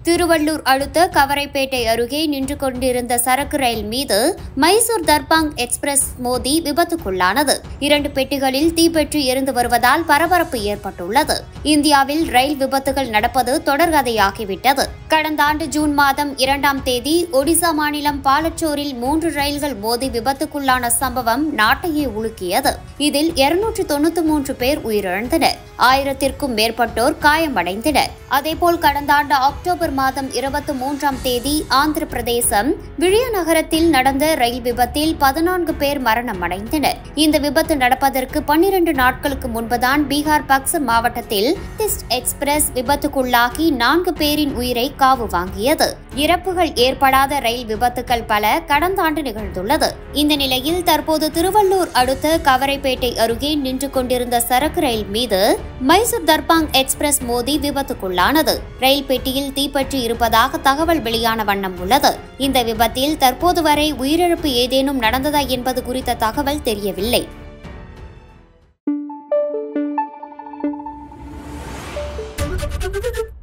திருவள்ளூர் அடுத்த கவரைப்பேட்டை அருகே நின்று கொண்டிருந்த சரக்கு ரயில் மீது மைசூர் தர்பாங் எக்ஸ்பிரஸ் மோதி விபத்துக்குள்ளானது இரண்டு பெட்டிகளில் தீப்பற்றி எரிந்து வருவதால் பரபரப்பு ஏற்பட்டுள்ளது இந்தியாவில் ரயில் விபத்துகள் நடப்பது தொடர்கதையாகிவிட்டது கடந்த ஆண்டு ஜூன் மாதம் இரண்டாம் தேதி ஒடிசா மாநிலம் பாலச்சோரில் மூன்று ரயில்கள் மோதி விபத்துக்குள்ளான சம்பவம் நாட்டையே உலுக்கியது இதில் இருநூற்று தொண்ணூத்தி மூன்று பேர் உயிரிழந்தனர் ஆயிரத்திற்கும் மேற்பட்டோர் காயமடைந்தனர் அதேபோல் கடந்த ஆண்டு அக்டோபர் மாதம் இருபத்தி மூன்றாம் தேதி ஆந்திர பிரதேசம் விழியநகரத்தில் நடந்த ரயில் விபத்தில் பதினான்கு பேர் மரணம் அடைந்தனர் இந்த விபத்து நடப்பதற்கு பன்னிரண்டு நாட்களுக்கு முன்புதான் பீகார் பக்சர் மாவட்டத்தில் டிஸ்ட் எக்ஸ்பிரஸ் விபத்துக்குள்ளாகி நான்கு பேரின் உயிரை காவு வாங்கியது இறப்புகள் ஏற்படாத ரயில் விபத்துகள் பல கடந்த ஆண்டு நிகழ்ந்துள்ளது இந்த நிலையில் தற்போது திருவள்ளூர் அடுத்த கவரைப்பேட்டை அருகே நின்று கொண்டிருந்த சரக்கு ரயில் மீது மைசூர் தர்பாங் எக்ஸ்பிரஸ் மோதி விபத்துக்குள்ளானது ரயில் பெட்டியில் தீப்பற்றி இருப்பதாக தகவல் வெளியான வண்ணம் உள்ளது இந்த விபத்தில் தற்போது வரை உயிரிழப்பு ஏதேனும் நடந்ததா என்பது குறித்த தகவல் தெரியவில்லை Thank you.